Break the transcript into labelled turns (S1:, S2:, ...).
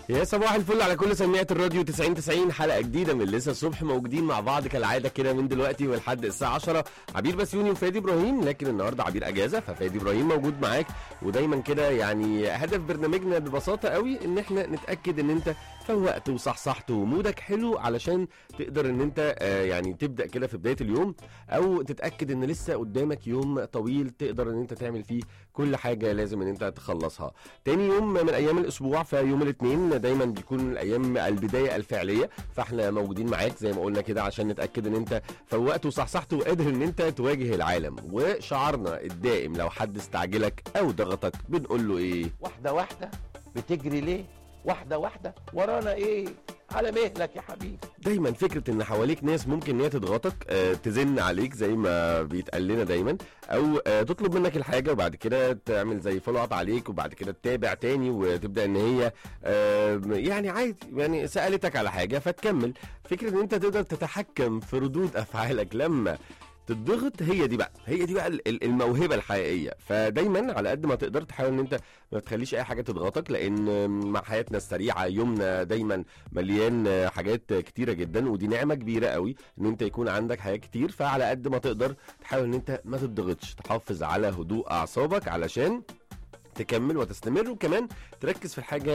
S1: يا صباح الفل على كل سماعة الراديو 90 90 حلقة جديدة من لسه الصبح موجودين مع بعض كالعادة كده من دلوقتي ولحد الساعة 10 عبير بسيوني وفادي ابراهيم لكن النهارده عبير اجازة ففادي ابراهيم موجود معاك ودايما كده يعني هدف برنامجنا ببساطة قوي ان احنا نتأكد ان انت فوقت وصحصحت ومودك حلو علشان تقدر ان انت آه، يعني تبدأ كده في بداية اليوم او تتأكد ان لسه قدامك يوم طويل تقدر ان انت تعمل فيه كل حاجة لازم ان انت تخلصها تاني يوم من ايام الاسبوع فيوم الاثنين دايما بيكون الايام البدايه الفعليه فاحنا موجودين معاك زي ما قلنا كده عشان نتاكد ان انت فوقت وصحصحت وقادر ان انت تواجه العالم وشعارنا الدائم لو حد استعجلك او ضغطك بنقول له ايه
S2: واحدة واحدة بتجري ليه واحدة واحدة ورانا ايه على مهلك يا حبيبي
S1: دايما فكره ان حواليك ناس ممكن ان هي تضغطك آه، تزن عليك زي ما بيتقال لنا دايما او آه، تطلب منك الحاجه وبعد كده تعمل زي فولو اب عليك وبعد كده تتابع تاني وتبدا ان هي آه، يعني عادي يعني سالتك على حاجه فتكمل فكره ان انت تقدر تتحكم في ردود افعالك لما تضغط هي دي بقى هي دي بقى ال- ال- الموهبه الحقيقيه فدايما على قد ما تقدر تحاول ان انت ما تخليش اي حاجه تضغطك لان مع حياتنا السريعه يومنا دايما مليان حاجات كتيره جدا ودي نعمه كبيره قوي ان انت يكون عندك حاجات كتير فعلى قد ما تقدر تحاول ان انت ما تضغطش تحافظ على هدوء اعصابك علشان تكمل وتستمر وكمان تركز في الحاجه